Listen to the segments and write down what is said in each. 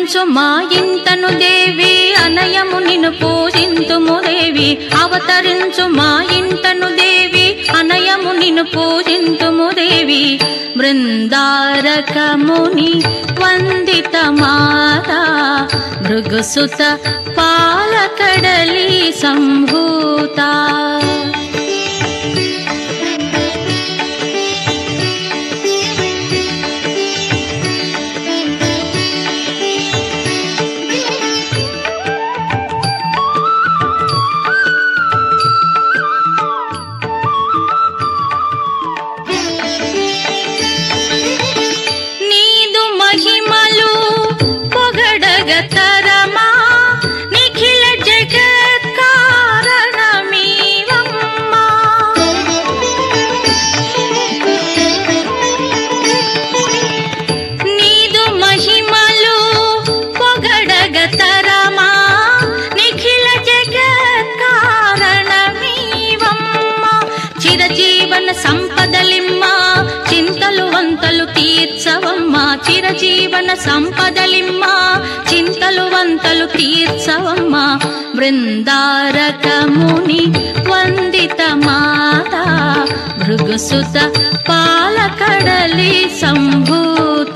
అవతరించు మా ఇంటను దేవి అనయము నిన్ను పూజింతుము దేవి అవతరించు మా ఇంటను దేవి అనయము నిన్ను పూజింతుము దేవి బృందారకముని వందిత మాత భృగుసుత పాలకడలి సంభూత నీదు మహిమలు పొగడగ తరమా నిఖిల జగత్ కారణమీవమ్మా నీదు మహిమలు పొగడగ తరమా నిఖిల జగత్ కారణమీవమ్మా చిరజీవన సంపదలిమ్మ చింతలు వంతలు తీర్చవమ్మ చిరజీవన సంపదలిమ్మ చింతలు వంతలు తీర్చవమ్మ బృందారకముని వందిత మాత భృగుసుత పాలకడలి సంభూత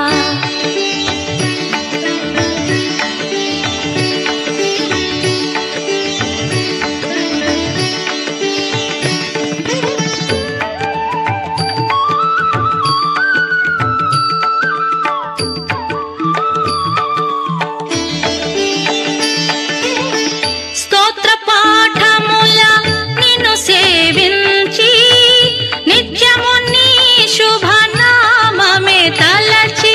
స్తోత్ర పాఠముల నిన్ను సేవించి నిత్యము నీ శుభనామమే తలచి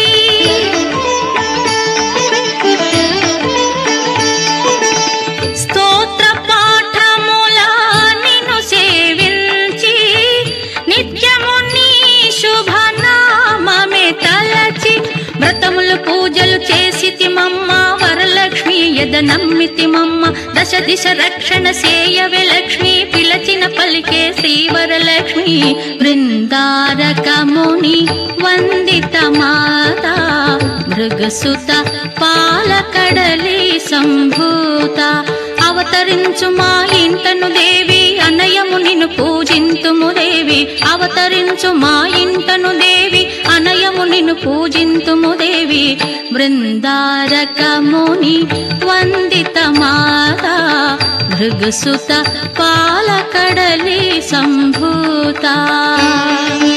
స్తోత్ర పాఠముల నిన్ను సేవించి నిత్యము నీ శుభనామమే తలచి వ్రతములు పూజలు చేసితి మమ్మ వరలక్ష్మి ఎద నమ్మితి మమ్మ దశ దిశ రక్షణ సేయవే లక్ష్మి పిలచిన పలికే శ్రీవరలక్ష్మి బృందారకముని వందిత మాత మృగసుత పాలకడలి సంభూత అవతరించు మా ఇంటను దేవి అనయము నిన్ను పూజింతుము దేవి అవతరించు మా ఇంటను దేవి అనయము నిన్ను పూజింతుము దేవి బృందారకముని వందిత మాత భృగుసుత పాలకడలి సంభూత